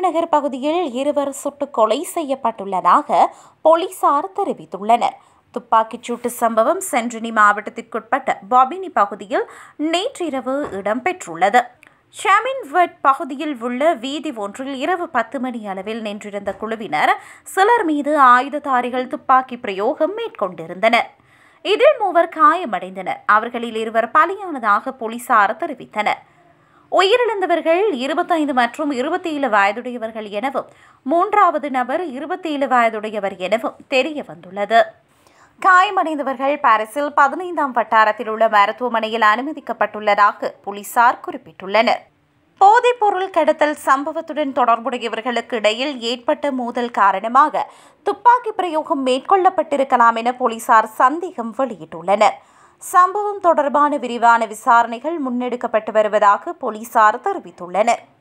நகர் பகுதியில் இருவர் சுட்டுக் கொலை செய்யப்பட்டுள்ளதாக போலீசார் தெரிவித்துள்ளனர் துப்பாக்கிச் சூட்டு சம்பவம் சென்றினி மாவட்டத்திற்குட்பட்ட பாபினி பகுதியில் நேற்றிரவு இடம்பெற்றுள்ளது ஷாமின்வட் பகுதியில் உள்ள வீதி ஒன்றில் இரவு பத்து மணி அளவில் நின்றிருந்த குழுவினர் சிலர் மீது ஆயுததாரிகள் துப்பாக்கி பிரயோகம் மேற்கொண்டிருந்தனர் இதில் மூவர் காயமடைந்தனர் அவர்களில் இருவர் பலியானதாக போலீசார் தெரிவித்தனர் உயிரிழந்தவர்கள் இருபத்தைந்து மற்றும் இருபத்தேழு வயதுடையவர்கள் எனவும் மூன்றாவது நபர் இருபத்தேழு வயதுடையவர் எனவும் தெரிய வந்துள்ளது காயமடைந்தவர்கள் பாரிஸில் பதினைந்தாம் வட்டாரத்தில் உள்ள மருத்துவமனையில் அனுமதிக்கப்பட்டுள்ளதாக போலீசார் குறிப்பிட்டுள்ளனர் போதைப்பொருள் கடத்தல் சம்பவத்துடன் தொடர்புடையவர்களுக்கு இடையில் ஏற்பட்ட மோதல் காரணமாக துப்பாக்கி பிரயோகம் மேற்கொள்ளப்பட்டிருக்கலாம் என போலீசார் சந்தேகம் வெளியிட்டுள்ளனர் சம்பவம் தொடர்பான விரிவான விசாரணைகள் முன்னெடுக்கப்பட்டு வருவதாக போலீசார் தெரிவித்துள்ளனர்